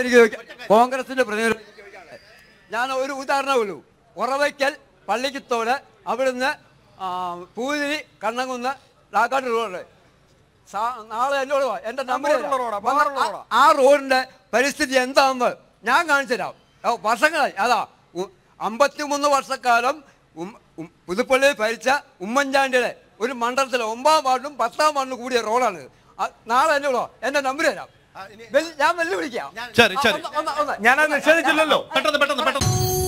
എനിക്ക് ചോദിക്കാം കോൺഗ്രസിന്റെ പ്രതിനിധി ഞാൻ ഒരു ഉദാഹരണമേ ഉള്ളൂ ഉറവയ്ക്കൽ പള്ളിക്കത്തോട് അവിടുന്ന് ആ, പൂതിരി കണ്ണങ്കുന്ന് ലാക്കാട്ട് റോഡ് സാ- നാളെ എന്നോട് വാ എന്റെ നമ്പർ ബംഗാറുള്ള റോഡാ, ബംഗാറുള്ള റോഡാ. ആ റോഡിന്റെ പരിസ്ഥിതി എന്താണെന്ന് ഞാൻ കാണിച്ചു തരാം ഓ, വർഷങ്ങളായി അതാ ഉ- അമ്പത്തിമൂന്ന് വർഷക്കാലം ഉം- ഉം- പുതുപ്പള്ളിയിൽ ഭരിച്ച ഉമ്മൻചാണ്ടിയുടെ ഒരു മണ്ഡലത്തിലെ ഒമ്പതാം വാർഡും പത്താം വാർഡിനും കൂടിയ റോഡാണ് ഇത്. ആ, നാളെ എന്നോട് വാ എന്റെ നമ്പർ തരാം വെല്ലു- ഞാൻ വെല്ലുവിളിക്കാം ശരി, ആ, ശരി. ഒന്ന്- ഒന്ന്- ഒന്ന്. ഞാനത് നിഷേധിച്ചില്ലല്ലോ പെട്ടെന്ന് പെട്ടെന്ന് പെട്ടെന്ന്